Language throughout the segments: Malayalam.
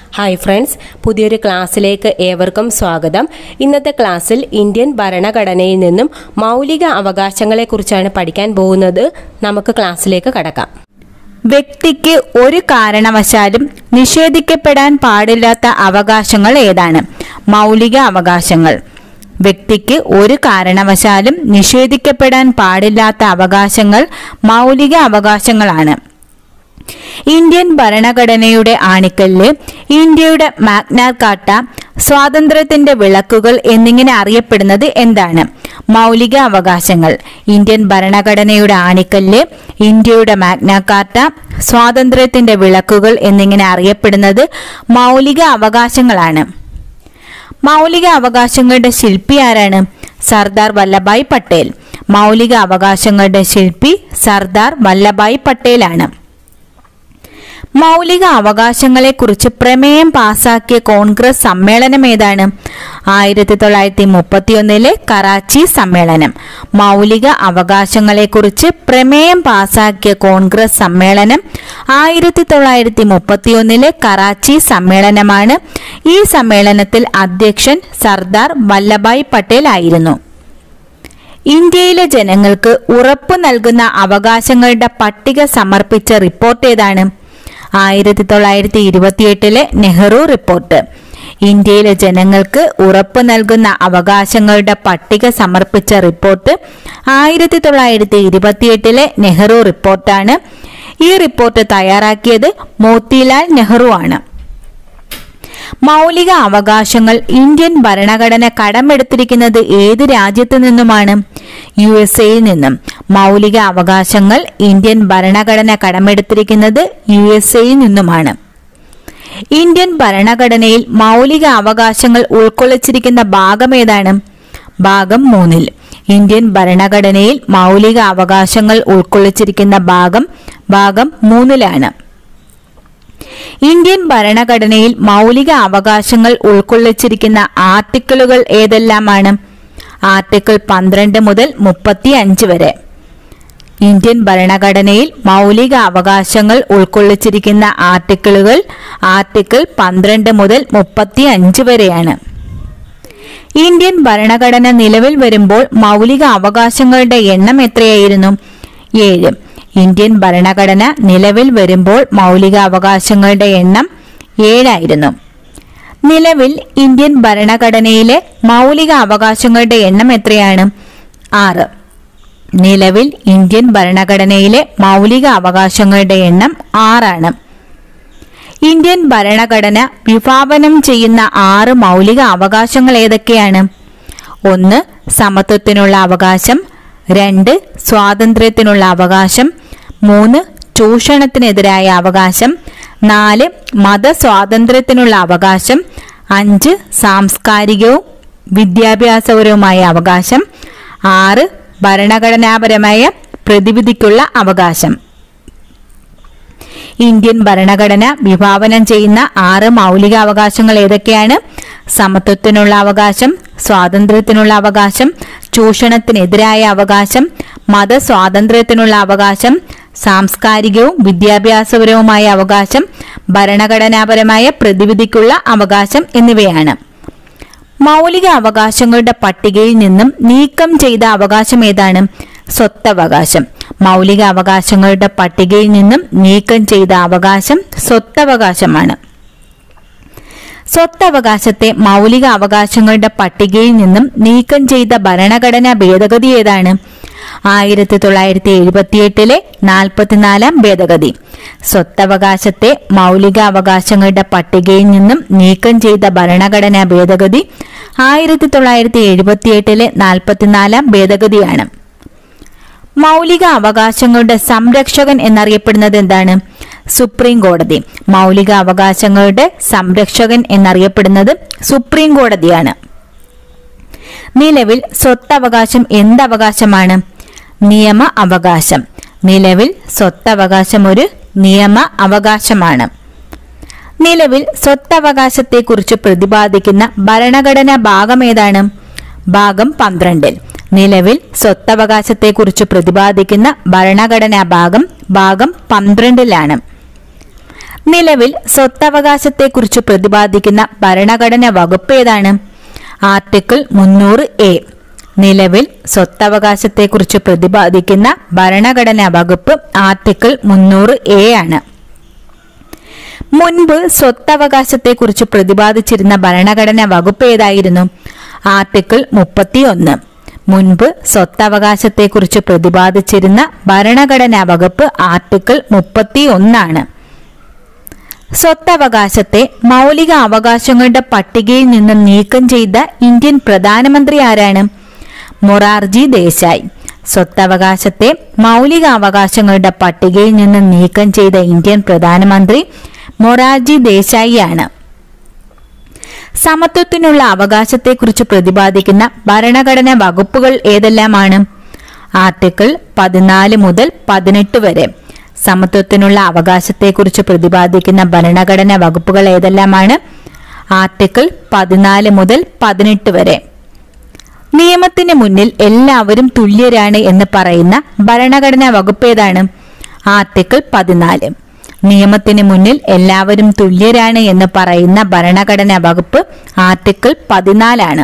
ഹായ് ഫ്രണ്ട്സ് പുതിയൊരു ക്ലാസ്സിലേക്ക് ഏവർക്കും സ്വാഗതം ഇന്നത്തെ ക്ലാസ്സിൽ ഇന്ത്യൻ ഭരണഘടനയിൽ നിന്നും മൗലിക അവകാശങ്ങളെക്കുറിച്ചാണ് പഠിക്കാൻ പോകുന്നത് നമുക്ക് ക്ലാസ്സിലേക്ക് കടക്കാം വ്യക്തിക്ക് ഒരു കാരണവശാലും നിഷേധിക്കപ്പെടാൻ പാടില്ലാത്ത അവകാശങ്ങൾ ഏതാണ് മൗലിക അവകാശങ്ങൾ വ്യക്തിക്ക് ഒരു കാരണവശാലും നിഷേധിക്കപ്പെടാൻ പാടില്ലാത്ത അവകാശങ്ങൾ മൗലിക അവകാശങ്ങളാണ് ഇന്ത്യൻ ഭരണഘടനയുടെ ആണിക്കല്ല് ഇന്ത്യയുടെ മാഗ്നാ കാട്ട സ്വാതന്ത്ര്യത്തിന്റെ വിളക്കുകൾ എന്നിങ്ങനെ അറിയപ്പെടുന്നത് എന്താണ് മൗലിക അവകാശങ്ങൾ ഇന്ത്യൻ ഭരണഘടനയുടെ ആണിക്കല്ല് ഇന്ത്യയുടെ മാഗ്നാ കാർട്ട സ്വാതന്ത്ര്യത്തിന്റെ വിളക്കുകൾ എന്നിങ്ങനെ അറിയപ്പെടുന്നത് മൗലിക അവകാശങ്ങളാണ് മൗലിക അവകാശങ്ങളുടെ ശില്പി ആരാണ് സർദാർ വല്ലഭായ് പട്ടേൽ മൗലിക അവകാശങ്ങളുടെ ശില്പി സർദാർ വല്ലഭായ് പട്ടേലാണ് മൗലിക അവകാശങ്ങളെക്കുറിച്ച് പ്രമേയം പാസാക്കിയ കോൺഗ്രസ് സമ്മേളനം ഏതാണ് ആയിരത്തി തൊള്ളായിരത്തി മുപ്പത്തിയൊന്നിലെ കറാച്ചി സമ്മേളനം മൗലിക അവകാശങ്ങളെക്കുറിച്ച് പ്രമേയം പാസാക്കിയ കോൺഗ്രസ് സമ്മേളനം ആയിരത്തി തൊള്ളായിരത്തി മുപ്പത്തിയൊന്നിലെ കറാച്ചി സമ്മേളനമാണ് ഈ സമ്മേളനത്തിൽ അധ്യക്ഷൻ സർദാർ വല്ലഭായ് പട്ടേൽ ആയിരുന്നു ഇന്ത്യയിലെ ജനങ്ങൾക്ക് ഉറപ്പു നൽകുന്ന അവകാശങ്ങളുടെ പട്ടിക സമർപ്പിച്ച റിപ്പോർട്ട് ഏതാണ് ആയിരത്തി തൊള്ളായിരത്തി ഇരുപത്തിയെട്ടിലെ നെഹ്റു റിപ്പോർട്ട് ഇന്ത്യയിലെ ജനങ്ങൾക്ക് ഉറപ്പു നൽകുന്ന അവകാശങ്ങളുടെ പട്ടിക സമർപ്പിച്ച റിപ്പോർട്ട് ആയിരത്തി തൊള്ളായിരത്തി ഇരുപത്തിയെട്ടിലെ നെഹ്റു റിപ്പോർട്ടാണ് ഈ റിപ്പോർട്ട് തയ്യാറാക്കിയത് മോത്തിലാൽ നെഹ്റു ആണ് മൗലിക അവകാശങ്ങൾ ഇന്ത്യൻ ഭരണഘടന കടമെടുത്തിരിക്കുന്നത് ഏത് രാജ്യത്തു നിന്നുമാണ് യു എസ് എയിൽ നിന്നും മൗലിക അവകാശങ്ങൾ ഇന്ത്യൻ ഭരണഘടന കടമെടുത്തിരിക്കുന്നത് യു എസ് എയിൽ നിന്നുമാണ് ഇന്ത്യൻ ഭരണഘടനയിൽ മൗലിക അവകാശങ്ങൾ ഉൾക്കൊള്ളിച്ചിരിക്കുന്ന ഭാഗം ഏതാണ് ഭാഗം മൂന്നിൽ ഇന്ത്യൻ ഭരണഘടനയിൽ മൗലിക അവകാശങ്ങൾ ഉൾക്കൊള്ളിച്ചിരിക്കുന്ന ഭാഗം ഭാഗം മൂന്നിലാണ് ഇന്ത്യൻ ഭരണഘടനയിൽ മൗലിക അവകാശങ്ങൾ ഉൾക്കൊള്ളിച്ചിരിക്കുന്ന ആർട്ടിക്കിളുകൾ ഏതെല്ലാമാണ് ആർട്ടിക്കിൾ പന്ത്രണ്ട് മുതൽ മുപ്പത്തി അഞ്ച് വരെ ഇന്ത്യൻ ഭരണഘടനയിൽ മൗലിക അവകാശങ്ങൾ ഉൾക്കൊള്ളിച്ചിരിക്കുന്ന ആർട്ടിക്കിളുകൾ ആർട്ടിക്കിൾ പന്ത്രണ്ട് മുതൽ മുപ്പത്തി അഞ്ച് വരെയാണ് ഇന്ത്യൻ ഭരണഘടന നിലവിൽ വരുമ്പോൾ മൗലിക അവകാശങ്ങളുടെ എണ്ണം എത്രയായിരുന്നു ഏഴ് ഇന്ത്യൻ ഭരണഘടന നിലവിൽ വരുമ്പോൾ മൗലിക അവകാശങ്ങളുടെ എണ്ണം ഏഴായിരുന്നു നിലവിൽ ഇന്ത്യൻ ഭരണഘടനയിലെ മൗലിക അവകാശങ്ങളുടെ എണ്ണം എത്രയാണ് ആറ് നിലവിൽ ഇന്ത്യൻ ഭരണഘടനയിലെ മൗലിക അവകാശങ്ങളുടെ എണ്ണം ആറാണ് ഇന്ത്യൻ ഭരണഘടന വിഭാവനം ചെയ്യുന്ന ആറ് മൗലിക അവകാശങ്ങൾ ഏതൊക്കെയാണ് ഒന്ന് സമത്വത്തിനുള്ള അവകാശം രണ്ട് സ്വാതന്ത്ര്യത്തിനുള്ള അവകാശം മൂന്ന് ചൂഷണത്തിനെതിരായ അവകാശം നാല് മതസ്വാതന്ത്ര്യത്തിനുള്ള അവകാശം അഞ്ച് സാംസ്കാരികവും വിദ്യാഭ്യാസപരവുമായ അവകാശം ആറ് ഭരണഘടനാപരമായ പ്രതിവിധിക്കുള്ള അവകാശം ഇന്ത്യൻ ഭരണഘടന വിഭാവനം ചെയ്യുന്ന ആറ് മൗലിക അവകാശങ്ങൾ ഏതൊക്കെയാണ് സമത്വത്തിനുള്ള അവകാശം സ്വാതന്ത്ര്യത്തിനുള്ള അവകാശം ചൂഷണത്തിനെതിരായ അവകാശം മതസ്വാതന്ത്ര്യത്തിനുള്ള അവകാശം സാംസ്കാരികവും വിദ്യാഭ്യാസപരവുമായ അവകാശം ഭരണഘടനാപരമായ പ്രതിവിധിക്കുള്ള അവകാശം എന്നിവയാണ് മൗലിക അവകാശങ്ങളുടെ പട്ടികയിൽ നിന്നും നീക്കം ചെയ്ത അവകാശം ഏതാണ് സ്വത്തവകാശം മൗലിക അവകാശങ്ങളുടെ പട്ടികയിൽ നിന്നും നീക്കം ചെയ്ത അവകാശം സ്വത്തവകാശമാണ് സ്വത്തവകാശത്തെ മൗലിക അവകാശങ്ങളുടെ പട്ടികയിൽ നിന്നും നീക്കം ചെയ്ത ഭരണഘടനാ ഭേദഗതി ഏതാണ് ആയിരത്തി തൊള്ളായിരത്തി എഴുപത്തിയെട്ടിലെ നാൽപ്പത്തിനാലാം ഭേദഗതി സ്വത്തവകാശത്തെ മൗലിക അവകാശങ്ങളുടെ പട്ടികയിൽ നിന്നും നീക്കം ചെയ്ത ഭരണഘടനാ ഭേദഗതി ആയിരത്തി തൊള്ളായിരത്തി എഴുപത്തിയെട്ടിലെ നാൽപ്പത്തിനാലാം ഭേദഗതിയാണ് മൗലിക അവകാശങ്ങളുടെ സംരക്ഷകൻ എന്നറിയപ്പെടുന്നത് എന്താണ് സുപ്രീം കോടതി മൗലിക അവകാശങ്ങളുടെ സംരക്ഷകൻ എന്നറിയപ്പെടുന്നത് സുപ്രീം കോടതിയാണ് നിലവിൽ സ്വത്തവകാശം എന്തവകാശമാണ് നിയമ അവകാശം നിലവിൽ സ്വത്തവകാശം ഒരു നിയമ അവകാശമാണ് നിലവിൽ സ്വത്തവകാശത്തെക്കുറിച്ച് പ്രതിപാദിക്കുന്ന ഭരണഘടനാ ഭാഗം ഏതാണ് ഭാഗം പന്ത്രണ്ടിൽ നിലവിൽ സ്വത്തവകാശത്തെക്കുറിച്ച് പ്രതിപാദിക്കുന്ന ഭരണഘടനാ ഭാഗം ഭാഗം പന്ത്രണ്ടിലാണ് നിലവിൽ സ്വത്തവകാശത്തെക്കുറിച്ച് പ്രതിപാദിക്കുന്ന ഭരണഘടന വകുപ്പ് ഏതാണ് ആർട്ടിക്കിൾ മുന്നൂറ് എ നിലവിൽ സ്വത്തവകാശത്തെക്കുറിച്ച് പ്രതിപാദിക്കുന്ന ഭരണഘടനാ വകുപ്പ് ആർട്ടിക്കിൾ മുന്നൂറ് എ ആണ് മുൻപ് സ്വത്തവകാശത്തെക്കുറിച്ച് പ്രതിപാദിച്ചിരുന്ന ഭരണഘടനാ വകുപ്പ് ഏതായിരുന്നു ആർട്ടിക്കിൾ മുപ്പത്തിയൊന്ന് മുൻപ് സ്വത്തവകാശത്തെക്കുറിച്ച് പ്രതിപാദിച്ചിരുന്ന ഭരണഘടനാ വകുപ്പ് ആർട്ടിക്കിൾ മുപ്പത്തി ഒന്നാണ് സ്വത്തവകാശത്തെ മൗലിക അവകാശങ്ങളുടെ പട്ടികയിൽ നിന്ന് നീക്കം ചെയ്ത ഇന്ത്യൻ പ്രധാനമന്ത്രി ആരാണ് മൊറാർജി ദേശായി സ്വത്തവകാശത്തെ മൗലിക അവകാശങ്ങളുടെ പട്ടികയിൽ നിന്ന് നീക്കം ചെയ്ത ഇന്ത്യൻ പ്രധാനമന്ത്രി മൊറാർജി ദേശായിയാണ് സമത്വത്തിനുള്ള അവകാശത്തെക്കുറിച്ച് പ്രതിപാദിക്കുന്ന ഭരണഘടനാ വകുപ്പുകൾ ഏതെല്ലാമാണ് ആർട്ടിക്കിൾ പതിനാല് മുതൽ പതിനെട്ട് വരെ സമത്വത്തിനുള്ള അവകാശത്തെക്കുറിച്ച് പ്രതിപാദിക്കുന്ന ഭരണഘടനാ വകുപ്പുകൾ ഏതെല്ലാമാണ് ആർട്ടിക്കിൾ പതിനാല് മുതൽ പതിനെട്ട് വരെ നിയമത്തിന് മുന്നിൽ എല്ലാവരും തുല്യരാണ് എന്ന് പറയുന്ന ഭരണഘടനാ വകുപ്പ് ഏതാണ് ആർട്ടിക്കിൾ പതിനാല് നിയമത്തിന് മുന്നിൽ എല്ലാവരും തുല്യരാണ് എന്ന് പറയുന്ന ഭരണഘടനാ വകുപ്പ് ആർട്ടിക്കിൾ പതിനാലാണ്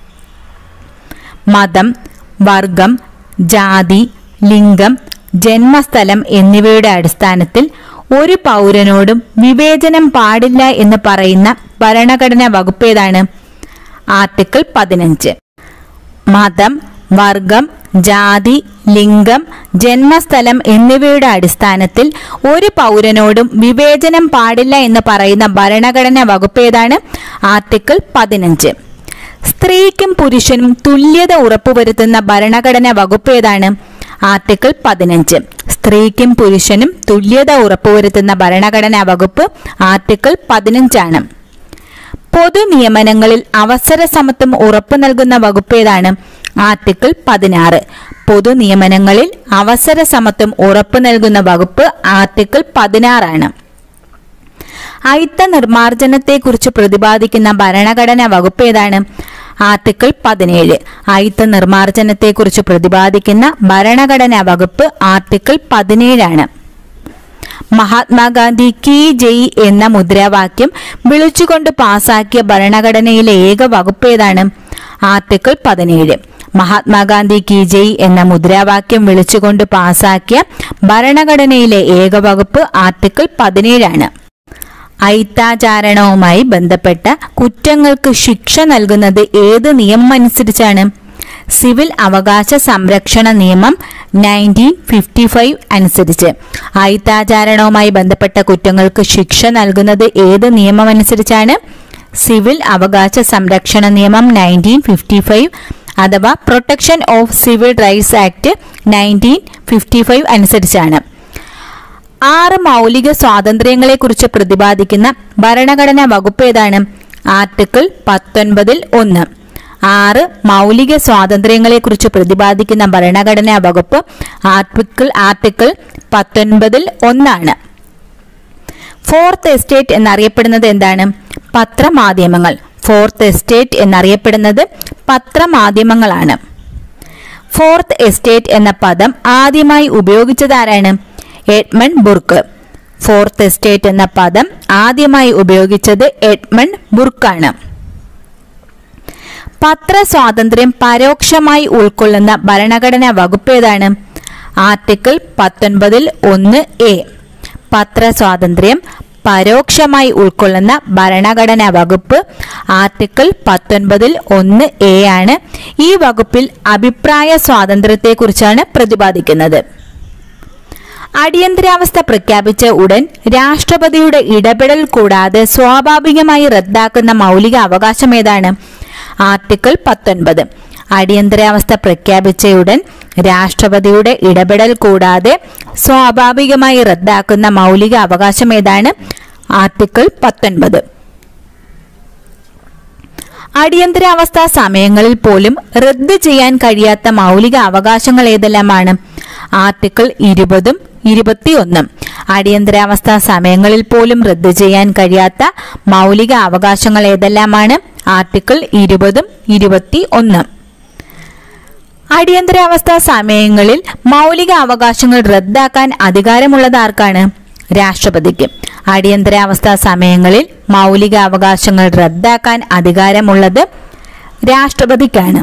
മതം വർഗം ജാതി ലിംഗം ജന്മസ്ഥലം എന്നിവയുടെ അടിസ്ഥാനത്തിൽ ഒരു പൗരനോടും വിവേചനം പാടില്ല എന്ന് പറയുന്ന ഭരണഘടനാ വകുപ്പ് ഏതാണ് ആർട്ടിക്കിൾ പതിനഞ്ച് മതം വർഗം ജാതി ലിംഗം ജന്മസ്ഥലം എന്നിവയുടെ അടിസ്ഥാനത്തിൽ ഒരു പൗരനോടും വിവേചനം പാടില്ല എന്ന് പറയുന്ന ഭരണഘടനാ വകുപ്പ് ഏതാണ് ആർട്ടിക്കിൾ പതിനഞ്ച് സ്ത്രീക്കും പുരുഷനും തുല്യത ഉറപ്പുവരുത്തുന്ന ഭരണഘടനാ വകുപ്പ് ഏതാണ് ആർട്ടിക്കിൾ പതിനഞ്ച് സ്ത്രീക്കും പുരുഷനും തുല്യത ഉറപ്പുവരുത്തുന്ന ഭരണഘടനാ വകുപ്പ് ആർട്ടിക്കിൾ പതിനഞ്ചാണ് പൊതു നിയമനങ്ങളിൽ അവസര സമത്വം ഉറപ്പു നൽകുന്ന വകുപ്പ് ഏതാണ് ആർട്ടിക്കിൾ പതിനാറ് പൊതു നിയമനങ്ങളിൽ അവസര സമത്വം ഉറപ്പു നൽകുന്ന വകുപ്പ് ആർട്ടിക്കിൾ പതിനാറാണ് അയിത്ത നിർമാർജനത്തെക്കുറിച്ച് പ്രതിപാദിക്കുന്ന ഭരണഘടനാ വകുപ്പ് ഏതാണ് ആർട്ടിക്കിൾ പതിനേഴ് അയിത്ത നിർമാർജനത്തെക്കുറിച്ച് പ്രതിപാദിക്കുന്ന ഭരണഘടനാ വകുപ്പ് ആർട്ടിക്കിൾ പതിനേഴാണ് മഹാത്മാഗാന്ധി കി ജയ് എന്ന മുദ്രാവാക്യം വിളിച്ചുകൊണ്ട് പാസാക്കിയ ഭരണഘടനയിലെ ഏക വകുപ്പ് ഏതാണ് ആർട്ടിക്കിൾ പതിനേഴ് മഹാത്മാഗാന്ധി കി ജയ് എന്ന മുദ്രാവാക്യം വിളിച്ചുകൊണ്ട് പാസാക്കിയ ഭരണഘടനയിലെ ഏക വകുപ്പ് ആർട്ടിക്കിൾ പതിനേഴാണ് ഐത്താചാരണവുമായി ബന്ധപ്പെട്ട കുറ്റങ്ങൾക്ക് ശിക്ഷ നൽകുന്നത് ഏത് നിയമം അനുസരിച്ചാണ് സിവിൽ അവകാശ സംരക്ഷണ നിയമം നയൻറ്റീൻ ഫിഫ്റ്റി ഫൈവ് അനുസരിച്ച് ഐത്താചാരണവുമായി ബന്ധപ്പെട്ട കുറ്റങ്ങൾക്ക് ശിക്ഷ നൽകുന്നത് ഏത് നിയമം അനുസരിച്ചാണ് സിവിൽ അവകാശ സംരക്ഷണ നിയമം നയൻറ്റീൻ ഫിഫ്റ്റി ഫൈവ് അഥവാ protection of civil rights act nineteen fifty five അനുസരിച്ചാണ് ആറ് മൗലിക സ്വാതന്ത്ര്യങ്ങളെക്കുറിച്ച് പ്രതിപാദിക്കുന്ന ഭരണഘടനാ വകുപ്പ് ഏതാണ് ആർട്ടിക്കിൾ പത്തൊൻപതിൽ ഒന്ന് ആറ് മൗലിക സ്വാതന്ത്ര്യങ്ങളെക്കുറിച്ച് പ്രതിപാദിക്കുന്ന ഭരണഘടനാ വകുപ്പ് ആർട്ടിക്കിൾ ആർട്ടിക്കിൾ പത്തൊൻപതിൽ ഒന്നാണ് ഫോർത്ത് എസ്റ്റേറ്റ് എന്നറിയപ്പെടുന്നത് എന്താണ് പത്രമാധ്യമങ്ങൾ ഫോർത്ത് എസ്റ്റേറ്റ് എന്നറിയപ്പെടുന്നത് പത്രമാധ്യമങ്ങളാണ് ഫോർത്ത് എസ്റ്റേറ്റ് എന്ന പദം ആദ്യമായി ഉപയോഗിച്ചതാരാണ് എഡ്മൺ ബുർക്ക് ഫോർത്ത് എസ്റ്റേറ്റ് എന്ന പദം ആദ്യമായി ഉപയോഗിച്ചത് എഡ്മൺ ബുർക്കാണ് പത്രസ്വാതന്ത്ര്യം പരോക്ഷമായി ഉൾക്കൊള്ളുന്ന ഭരണഘടനാ വകുപ്പ് ഏതാണ് ആർട്ടിക്കിൾ പത്തൊൻപതിൽ ഒന്ന് എ പത്രസ്വാതന്ത്ര്യം പരോക്ഷമായി ഉൾക്കൊള്ളുന്ന ഭരണഘടനാ വകുപ്പ് ആർട്ടിക്കിൾ പത്തൊൻപതിൽ ഒന്ന് എ ആണ് ഈ വകുപ്പിൽ അഭിപ്രായ സ്വാതന്ത്ര്യത്തെക്കുറിച്ചാണ് പ്രതിപാദിക്കുന്നത് അടിയന്തരാവസ്ഥ പ്രഖ്യാപിച്ച ഉടൻ രാഷ്ട്രപതിയുടെ ഇടപെടൽ കൂടാതെ സ്വാഭാവികമായി റദ്ദാക്കുന്ന മൗലിക അവകാശം ഏതാണ് ആർട്ടിക്കിൾ പത്തൊൻപത് അടിയന്തരാവസ്ഥ പ്രഖ്യാപിച്ചയുടൻ രാഷ്ട്രപതിയുടെ ഇടപെടൽ കൂടാതെ സ്വാഭാവികമായി റദ്ദാക്കുന്ന മൗലിക അവകാശം ഏതാണ് ആർട്ടിക്കിൾ പത്തൊൻപത് അടിയന്തരാവസ്ഥ സമയങ്ങളിൽ പോലും റദ്ദ് ചെയ്യാൻ കഴിയാത്ത മൗലിക അവകാശങ്ങൾ ഏതെല്ലാമാണ് ആർട്ടിക്കിൾ ഇരുപതും ഇരുപത്തിയൊന്നും അടിയന്തരാവസ്ഥ സമയങ്ങളിൽ പോലും റദ്ദ് ചെയ്യാൻ കഴിയാത്ത മൗലിക അവകാശങ്ങൾ ഏതെല്ലാമാണ് ആർട്ടിക്കിൾ ഇരുപതും ഇരുപത്തി ഒന്നും അടിയന്തരാവസ്ഥ സമയങ്ങളിൽ മൗലിക അവകാശങ്ങൾ റദ്ദാക്കാൻ അധികാരമുള്ളത് ആർക്കാണ് രാഷ്ട്രപതിക്ക് അടിയന്തരാവസ്ഥ സമയങ്ങളിൽ മൗലിക അവകാശങ്ങൾ റദ്ദാക്കാൻ അധികാരമുള്ളത് രാഷ്ട്രപതിക്കാണ്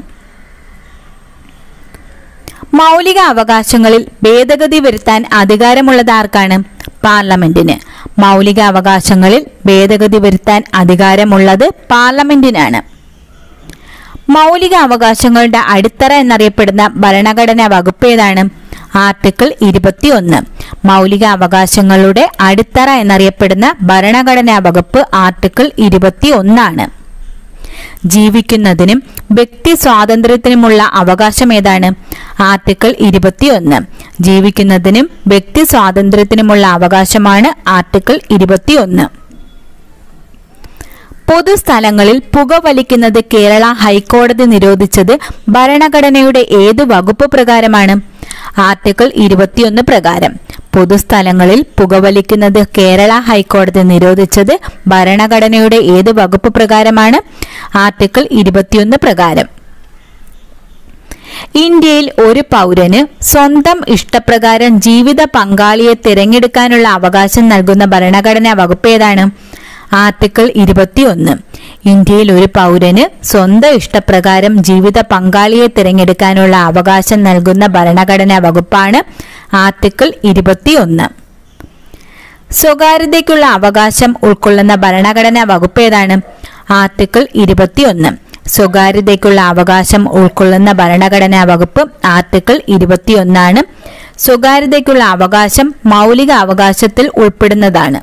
മൗലിക അവകാശങ്ങളിൽ ഭേദഗതി വരുത്താൻ അധികാരമുള്ളത് ആർക്കാണ് പാർലമെന്റിന് മൗലിക അവകാശങ്ങളിൽ ഭേദഗതി വരുത്താൻ അധികാരമുള്ളത് പാർലമെന്റിനാണ് മൗലിക അവകാശങ്ങളുടെ അടിത്തറ എന്നറിയപ്പെടുന്ന ഭരണഘടനാ വകുപ്പ് ഏതാണ് ആർട്ടിക്കിൾ ഇരുപത്തിയൊന്ന് മൗലിക അവകാശങ്ങളുടെ അടിത്തറ എന്നറിയപ്പെടുന്ന ഭരണഘടനാ വകുപ്പ് ആർട്ടിക്കിൾ ഇരുപത്തി ഒന്നാണ് ജീവിക്കുന്നതിനും വ്യക്തി സ്വാതന്ത്ര്യത്തിനുമുള്ള അവകാശം ഏതാണ് ആർട്ടിക്കിൾ ഇരുപത്തിയൊന്ന് ജീവിക്കുന്നതിനും വ്യക്തി സ്വാതന്ത്ര്യത്തിനുമുള്ള അവകാശമാണ് ആർട്ടിക്കിൾ ഇരുപത്തിയൊന്ന് പൊതുസ്ഥലങ്ങളിൽ പുകവലിക്കുന്നത് കേരള ഹൈക്കോടതി നിരോധിച്ചത് ഭരണഘടനയുടെ ഏതു വകുപ്പ് പ്രകാരമാണ് ആർട്ടിക്കിൾ ഇരുപത്തിയൊന്ന് പ്രകാരം പൊതുസ്ഥലങ്ങളിൽ പുകവലിക്കുന്നത് കേരള ഹൈക്കോടതി നിരോധിച്ചത് ഭരണഘടനയുടെ ഏത് വകുപ്പ് പ്രകാരമാണ് ആർട്ടിക്കിൾ ഇരുപത്തിയൊന്ന് പ്രകാരം ഇന്ത്യയിൽ ഒരു പൗരന് സ്വന്തം ഇഷ്ടപ്രകാരം ജീവിത പങ്കാളിയെ തിരഞ്ഞെടുക്കാനുള്ള അവകാശം നൽകുന്ന ഭരണഘടനാ വകുപ്പ് ഏതാണ് ആർട്ടിക്കിൾ ഇരുപത്തിയൊന്ന് ഇന്ത്യയിൽ ഒരു പൗരന് സ്വന്തം ഇഷ്ടപ്രകാരം ജീവിത പങ്കാളിയെ തിരഞ്ഞെടുക്കാനുള്ള അവകാശം നൽകുന്ന ഭരണഘടനാ വകുപ്പാണ് ആർട്ടിക്കിൾ ഇരുപത്തിയൊന്ന് സ്വകാര്യതയ്ക്കുള്ള അവകാശം ഉൾക്കൊള്ളുന്ന ഭരണഘടനാ വകുപ്പ് ഏതാണ് ആർട്ടിക്കിൾ ഇരുപത്തിയൊന്ന് സ്വകാര്യതയ്ക്കുള്ള അവകാശം ഉൾക്കൊള്ളുന്ന ഭരണഘടനാ വകുപ്പ് ആർട്ടിക്കിൾ ഇരുപത്തിയൊന്നാണ് സ്വകാര്യതയ്ക്കുള്ള അവകാശം മൗലിക അവകാശത്തിൽ ഉൾപ്പെടുന്നതാണ്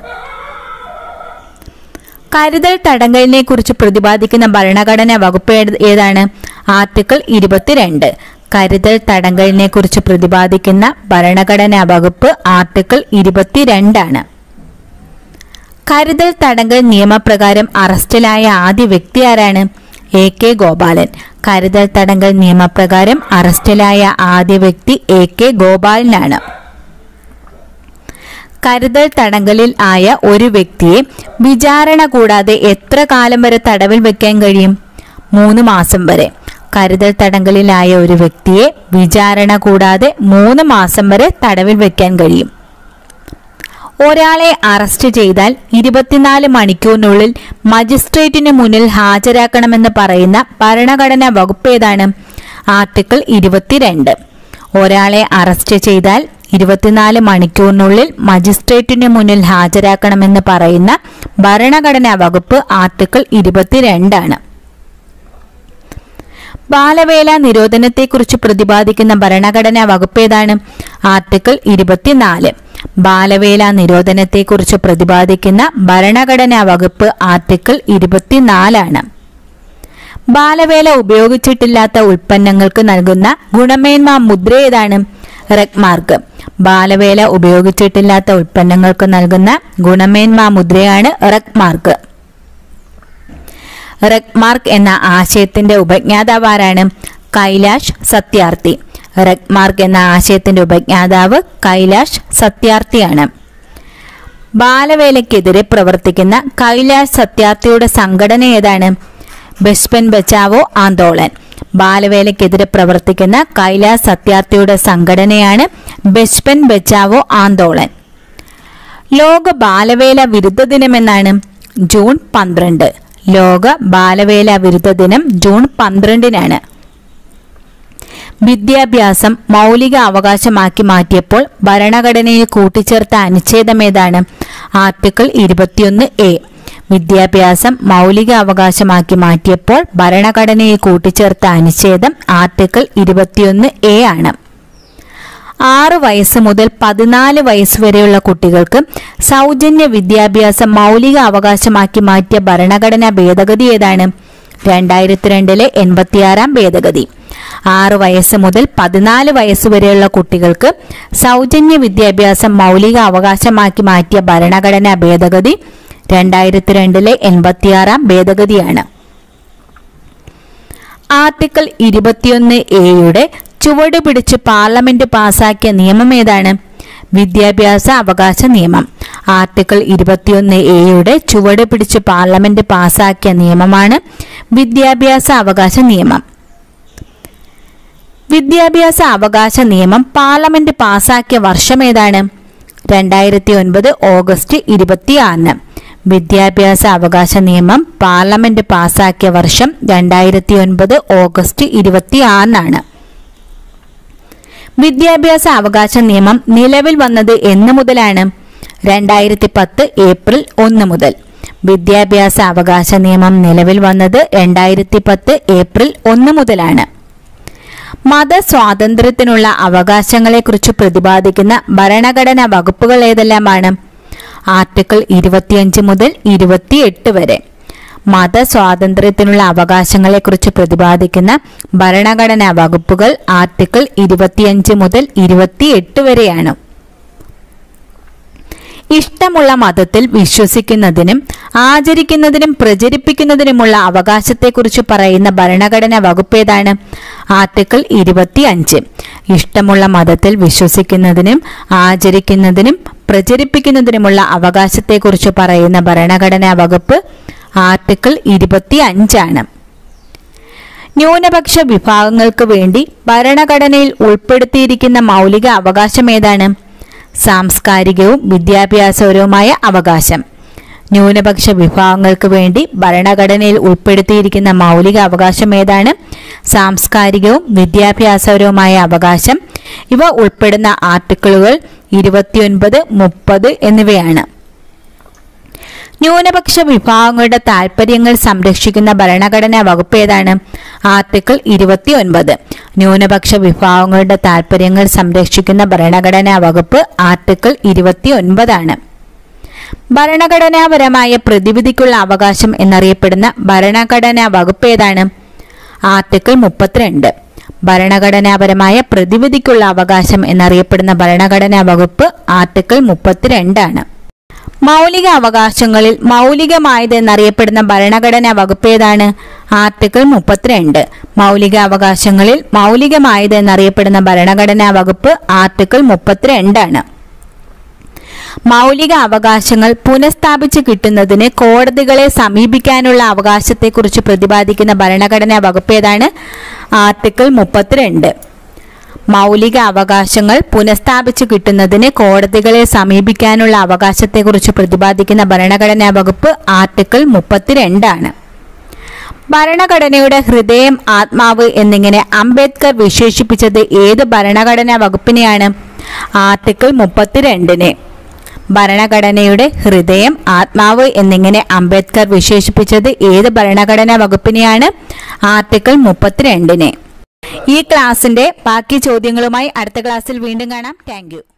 കരുതൽ തടങ്കലിനെ കുറിച്ച് പ്രതിപാദിക്കുന്ന ഭരണഘടനാ വകുപ്പ് ഏത് ഏതാണ് ആർട്ടിക്കിൾ ഇരുപത്തിരണ്ട് കരുതൽ തടങ്കലിനെ കുറിച്ച് പ്രതിപാദിക്കുന്ന ഭരണഘടനാ വകുപ്പ് ആർട്ടിക്കിൾ ഇരുപത്തിരണ്ടാണ് കരുതൽ തടങ്കൽ നിയമപ്രകാരം അറസ്റ്റിലായ ആദ്യ വ്യക്തി ആരാണ് എ കെ ഗോപാലൻ കരുതൽ തടങ്കൽ നിയമപ്രകാരം അറസ്റ്റിലായ ആദ്യ വ്യക്തി എ കെ ഗോപാലനാണ് കരുതൽ തടങ്കലിൽ ആയ ഒരു വ്യക്തിയെ വിചാരണ കൂടാതെ എത്ര കാലം വരെ തടവിൽ വെക്കാൻ കഴിയും മൂന്ന് മാസം വരെ കരുതൽ തടങ്കലിലായ ഒരു വ്യക്തിയെ വിചാരണ കൂടാതെ മൂന്ന് മാസം വരെ തടവിൽ വെക്കാൻ കഴിയും ഒരാളെ അറസ്റ്റ് ചെയ്താൽ ഇരുപത്തിനാല് മണിക്കൂറിനുള്ളിൽ മജിസ്ട്രേറ്റിന് മുന്നിൽ ഹാജരാക്കണമെന്ന് പറയുന്ന ഭരണഘടനാ വകുപ്പ് ഏതാണ് ആർട്ടിക്കിൾ ഇരുപത്തിരണ്ട് ഒരാളെ അറസ്റ്റ് ചെയ്താൽ ഇരുപത്തിനാല് മണിക്കൂറിനുള്ളിൽ മജിസ്ട്രേറ്റിന് മുന്നിൽ ഹാജരാക്കണമെന്ന് പറയുന്ന ഭരണഘടനാ വകുപ്പ് ആർട്ടിക്കിൾ ഇരുപത്തിരണ്ടാണ് ബാലവേല നിരോധനത്തെക്കുറിച്ച് പ്രതിപാദിക്കുന്ന ഭരണഘടനാ വകുപ്പ് ഏതാണ് ആർട്ടിക്കിൾ ഇരുപത്തിനാല് ബാലവേല നിരോധനത്തെക്കുറിച്ച് പ്രതിപാദിക്കുന്ന ഭരണഘടനാ വകുപ്പ് ആർട്ടിക്കിൾ ഇരുപത്തിനാലാണ് ബാലവേല ഉപയോഗിച്ചിട്ടില്ലാത്ത ഉൽപ്പന്നങ്ങൾക്ക് നൽകുന്ന ഗുണമേന്മ മുദ്ര ഏതാണ് റെക്മാർക്ക് ബാലവേല ഉപയോഗിച്ചിട്ടില്ലാത്ത ഉൽപ്പന്നങ്ങൾക്ക് നൽകുന്ന ഗുണമേന്മ മുദ്രയാണ് റെക്മാർക്ക് റെക്മാർക്ക് എന്ന ആശയത്തിന്റെ ഉപജ്ഞാതാവ് ആരാണ് കൈലാഷ് സത്യാർത്ഥി റെക്മാർക്ക് എന്ന ആശയത്തിന്റെ ഉപജ്ഞാതാവ് കൈലാഷ് സത്യാർത്ഥിയാണ് ബാലവേലയ്ക്കെതിരെ പ്രവർത്തിക്കുന്ന കൈലാഷ് സത്യാർത്ഥിയുടെ സംഘടന ഏതാണ് ബെസ്പൻ ബച്ചാവോ ആന്തോളൻ ബാലവേലയ്ക്കെതിരെ പ്രവർത്തിക്കുന്ന കൈലാസ് സത്യാർത്ഥിയുടെ സംഘടനയാണ് ബെസ്പൻ ബച്ചാവോ ആന്തോളൻ ലോക ബാലവേല വിരുദ്ധ ദിനമെന്നാണ് ജൂൺ പന്ത്രണ്ട് ലോക ബാലവേല വിരുദ്ധ ദിനം ജൂൺ പന്ത്രണ്ടിനാണ് വിദ്യാഭ്യാസം മൗലിക അവകാശമാക്കി മാറ്റിയപ്പോൾ ഭരണഘടനയിൽ കൂട്ടിച്ചേർത്ത അനുച്ഛേദം ഏതാണ് ആർട്ടിക്കിൾ ഇരുപത്തിയൊന്ന് എ വിദ്യാഭ്യാസം മൗലിക അവകാശമാക്കി മാറ്റിയപ്പോൾ ഭരണഘടനയിൽ കൂട്ടിച്ചേർത്ത അനുച്ഛേദം ആർട്ടിക്കിൾ ഇരുപത്തിയൊന്ന് എ ആണ് ആറ് വയസ്സ് മുതൽ പതിനാല് വയസ്സ് വരെയുള്ള കുട്ടികൾക്ക് സൗജന്യ വിദ്യാഭ്യാസം മൗലിക അവകാശമാക്കി മാറ്റിയ ഭരണഘടനാ ഭേദഗതി ഏതാണ് രണ്ടായിരത്തി രണ്ടിലെ എൺപത്തിയാറാം ഭേദഗതി ആറ് വയസ്സ് മുതൽ പതിനാല് വയസ്സ് വരെയുള്ള കുട്ടികൾക്ക് സൗജന്യ വിദ്യാഭ്യാസം മൗലിക അവകാശമാക്കി മാറ്റിയ ഭരണഘടനാ ഭേദഗതി രണ്ടായിരത്തി രണ്ടിലെ എൺപത്തിയാറാം ഭേദഗതിയാണ് ആർട്ടിക്കിൾ ഇരുപത്തിയൊന്ന് എയുടെ ചുവട് പിടിച്ച് പാർലമെന്റ് പാസാക്കിയ നിയമം ഏതാണ് വിദ്യാഭ്യാസ അവകാശ നിയമം ആർട്ടിക്കിൾ ഇരുപത്തിയൊന്ന് എയുടെ ചുവട് പിടിച്ച് പാർലമെന്റ് പാസാക്കിയ നിയമമാണ് വിദ്യാഭ്യാസ അവകാശ നിയമം വിദ്യാഭ്യാസ അവകാശ നിയമം പാർലമെന്റ് പാസാക്കിയ വർഷം ഏതാണ് രണ്ടായിരത്തി ഒൻപത് ഓഗസ്റ്റ് ഇരുപത്തിയാറിന് വിദ്യാഭ്യാസ അവകാശ നിയമം പാർലമെന്റ് പാസാക്കിയ വർഷം രണ്ടായിരത്തി ഒൻപത് ഓഗസ്റ്റ് ഇരുപത്തിയാറിനാണ് വിദ്യാഭ്യാസ അവകാശ നിയമം നിലവിൽ വന്നത് എന്ന് മുതലാണ് രണ്ടായിരത്തി പത്ത് ഏപ്രിൽ ഒന്ന് മുതൽ വിദ്യാഭ്യാസ അവകാശ നിയമം നിലവിൽ വന്നത് രണ്ടായിരത്തി പത്ത് ഏപ്രിൽ ഒന്ന് മുതലാണ് മതസ്വാതന്ത്ര്യത്തിനുള്ള അവകാശങ്ങളെക്കുറിച്ച് പ്രതിപാദിക്കുന്ന ഭരണഘടനാ വകുപ്പുകൾ ഏതെല്ലാമാണ് ആർട്ടിക്കിൾ ഇരുപത്തിയഞ്ച് മുതൽ ഇരുപത്തിയെട്ട് വരെ മതസ്വാതന്ത്ര്യത്തിനുള്ള അവകാശങ്ങളെക്കുറിച്ച് പ്രതിപാദിക്കുന്ന ഭരണഘടനാ വകുപ്പുകൾ ആർട്ടിക്കിൾ ഇരുപത്തിയഞ്ച് മുതൽ ഇരുപത്തിയെട്ട് വരെയാണ് ഇഷ്ടമുള്ള മതത്തിൽ വിശ്വസിക്കുന്നതിനും ആചരിക്കുന്നതിനും പ്രചരിപ്പിക്കുന്നതിനുമുള്ള അവകാശത്തെക്കുറിച്ച് പറയുന്ന ഭരണഘടനാ വകുപ്പ് ഏതാണ് ആർട്ടിക്കിൾ ഇരുപത്തിയഞ്ച് ഇഷ്ടമുള്ള മതത്തിൽ വിശ്വസിക്കുന്നതിനും ആചരിക്കുന്നതിനും പ്രചരിപ്പിക്കുന്നതിനുമുള്ള അവകാശത്തെക്കുറിച്ച് പറയുന്ന ഭരണഘടനാ വകുപ്പ് ആർട്ടിക്കിൾ ഇരുപത്തി അഞ്ചാണ് ന്യൂനപക്ഷ വിഭാഗങ്ങൾക്ക് വേണ്ടി ഭരണഘടനയിൽ ഉൾപ്പെടുത്തിയിരിക്കുന്ന മൗലിക അവകാശം ഏതാണ് സാംസ്കാരികവും വിദ്യാഭ്യാസപരവുമായ അവകാശം ന്യൂനപക്ഷ വിഭാഗങ്ങൾക്ക് വേണ്ടി ഭരണഘടനയിൽ ഉൾപ്പെടുത്തിയിരിക്കുന്ന മൗലിക അവകാശം ഏതാണ് സാംസ്കാരികവും വിദ്യാഭ്യാസപരവുമായ അവകാശം ഇവ ഉൾപ്പെടുന്ന ആർട്ടിക്കിളുകൾ ഇരുപത്തിയൊൻപത് മുപ്പത് എന്നിവയാണ് ന്യൂനപക്ഷ വിഭാഗങ്ങളുടെ താൽപ്പര്യങ്ങൾ സംരക്ഷിക്കുന്ന ഭരണഘടനാ വകുപ്പ് ഏതാണ് ആർട്ടിക്കിൾ ഇരുപത്തിയൊൻപത് ന്യൂനപക്ഷ വിഭാഗങ്ങളുടെ താൽപ്പര്യങ്ങൾ സംരക്ഷിക്കുന്ന ഭരണഘടനാ വകുപ്പ് ആർട്ടിക്കിൾ ഇരുപത്തിയൊൻപതാണ് ഭരണഘടനാപരമായ പ്രതിവിധിക്കുള്ള അവകാശം എന്നറിയപ്പെടുന്ന ഭരണഘടനാ വകുപ്പ് ഏതാണ് ആർട്ടിക്കിൾ മുപ്പത്തിരണ്ട് ഭരണഘടനാപരമായ പ്രതിവിധിക്കുള്ള അവകാശം എന്നറിയപ്പെടുന്ന ഭരണഘടനാ വകുപ്പ് ആർട്ടിക്കിൾ മുപ്പത്തിരണ്ടാണ് മൗലിക അവകാശങ്ങളിൽ മൗലികമായത് എന്നറിയപ്പെടുന്ന ഭരണഘടനാ വകുപ്പ് ഏതാണ് ആർട്ടിക്കിൾ മുപ്പത്തിരണ്ട് മൗലിക അവകാശങ്ങളിൽ മൗലികമായത് എന്നറിയപ്പെടുന്ന ഭരണഘടനാ വകുപ്പ് ആർട്ടിക്കിൾ മുപ്പത്തിരണ്ടാണ് മൗലിക അവകാശങ്ങൾ പുനഃസ്ഥാപിച്ച് കിട്ടുന്നതിന് കോടതികളെ സമീപിക്കാനുള്ള അവകാശത്തെക്കുറിച്ച് പ്രതിപാദിക്കുന്ന ഭരണഘടനാ വകുപ്പ് ഏതാണ് ആർട്ടിക്കിൾ മുപ്പത്തിരണ്ട് മൗലിക അവകാശങ്ങൾ പുനഃസ്ഥാപിച്ചു കിട്ടുന്നതിന് കോടതികളെ സമീപിക്കാനുള്ള അവകാശത്തെക്കുറിച്ച് പ്രതിപാദിക്കുന്ന ഭരണഘടനാ വകുപ്പ് ആർട്ടിക്കിൾ മുപ്പത്തിരണ്ടാണ് ഭരണഘടനയുടെ ഹൃദയം ആത്മാവ് എന്നിങ്ങനെ അംബേദ്കർ വിശേഷിപ്പിച്ചത് ഏത് ഭരണഘടനാ വകുപ്പിനെയാണ് ആർട്ടിക്കിൾ മുപ്പത്തിരണ്ടിനെ ഭരണഘടനയുടെ ഹൃദയം ആത്മാവ് എന്നിങ്ങനെ അംബേദ്കർ വിശേഷിപ്പിച്ചത് ഏത് ഭരണഘടനാ വകുപ്പിനെയാണ് ആർട്ടിക്കിൾ മുപ്പത്തിരണ്ടിനെ ഈ ക്ലാസിന്റെ ബാക്കി ചോദ്യങ്ങളുമായി അടുത്ത ക്ലാസ്സിൽ വീണ്ടും കാണാം താങ്ക്